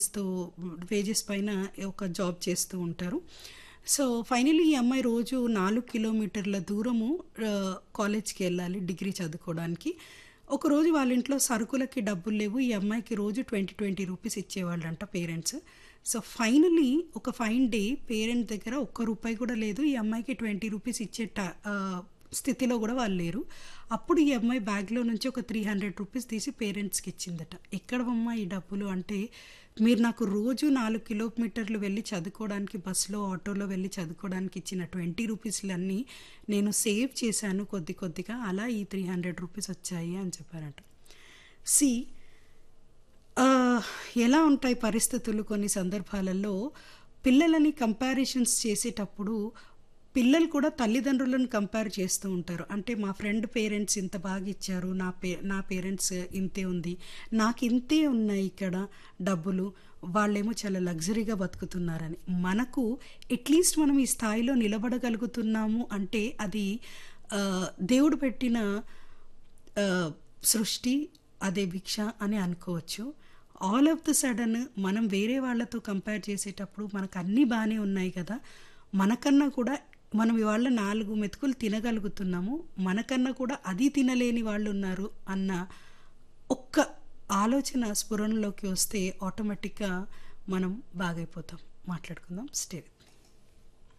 తో వేజెస్ పైన ఒక జాబ్ చేస్తూ ఉంటారు. సో, ఫైనల్లీ ఈ అమ్మాయి రోజు 4 కిలోమీటర్ల దూరము ఆహ్, కాలేజ్‌కి ఎళ్ళాలి డిగ్రీ చదువుకోవడానికి. ఒకరోజు వాళ్ళ ఇంట్లో సరుకులకి డబ్బులు లేవు. ఈ అమ్మాయికి రోజు 20, 20 రూపీస్ ఇచ్చేవాళ్ళంట పేరెంట్స్. సో, ఫైనల్లీ ఒక ఫైన్ డే పేరెంట్ దగ్గర ఒక్క రూపాయి కూడా లేదు. ఈ అమ్మాయికి 20 రూపీస్ ఇచ్చే ట ఆహ్, స్థితిలో గూడా వాళ్ళు లేరు. అప్పుడు ఈ అమ్మాయి బ్యాగ్‌లో నుంచి ఒక 300 రూపీస్ తీసి పేరెంట్స్‌కి ఇచ్చిందట. ఎక్కడవమ్మా ఈ డబ్బులు అంటే, మీరు నాకు రోజు 4 కిలోమీటర్లు వెళ్లి చదువుకోవడానికి బస్‌లో, ఆటోలో వెళ్లి చదువుకోవడానికి ఇచ్చిన 20 రూపీస్‌లన్నీ నేను సేవ్ చేశాను కొద్ది కొద్దిగా. అలా ఈ 300 రూపీస్ వచ్చాయి అని చెప్పారట. సీ ఆహ్, ఎలా ఉంటాయి పరిస్థితులు కొన్ని సందర్భాలలో పిల్లలని కంపారిజన్స్ చేసేటప్పుడు పిల్లలు కూడా తల్లిదండ్రులను కంపేర్ చేస్తూ ఉంటారు. అంటే మా ఫ్రెండ్ పేరెంట్స్ ఇంత బాగా ఇచ్చారు. నా పే నా పేరెంట్స్ ఇంతే ఉంది. నాకింతే ఉన్నాయి ఇక్కడ డబ్బులు. వాళ్ళేమో చాలా లగ్జరీగా బతుకుతున్నారని. మనకు అట్‌లీస్ట్ మనం ఈ స్థాయిలో నిలబడగలుగుతున్నాము అంటే అది ఆహ్, దేవుడు పెట్టిన ఆహ్, సృష్టి అదే భిక్ష అని అనుకోవచ్చు. ఆల్ ఆఫ్ ద సడన్ మనం వేరే వాళ్ళతో కంపేర్ చేసేటప్పుడు మనకు అన్నీ బానే ఉన్నాయి కదా! మనకన్నా కూడా మనం ఇవాళ 4 మెతుకులు తినగలుగుతున్నాము. మనకన్నా కూడా అది తినలేని వాళ్ళున్నారు అన్న ఒక్క ఆలోచన స్ఫురణలోకి వస్తే ఆటోమేటిక్‌గా మనం బాగైపోతాం. మాట్లాడుకుందాం. Stay with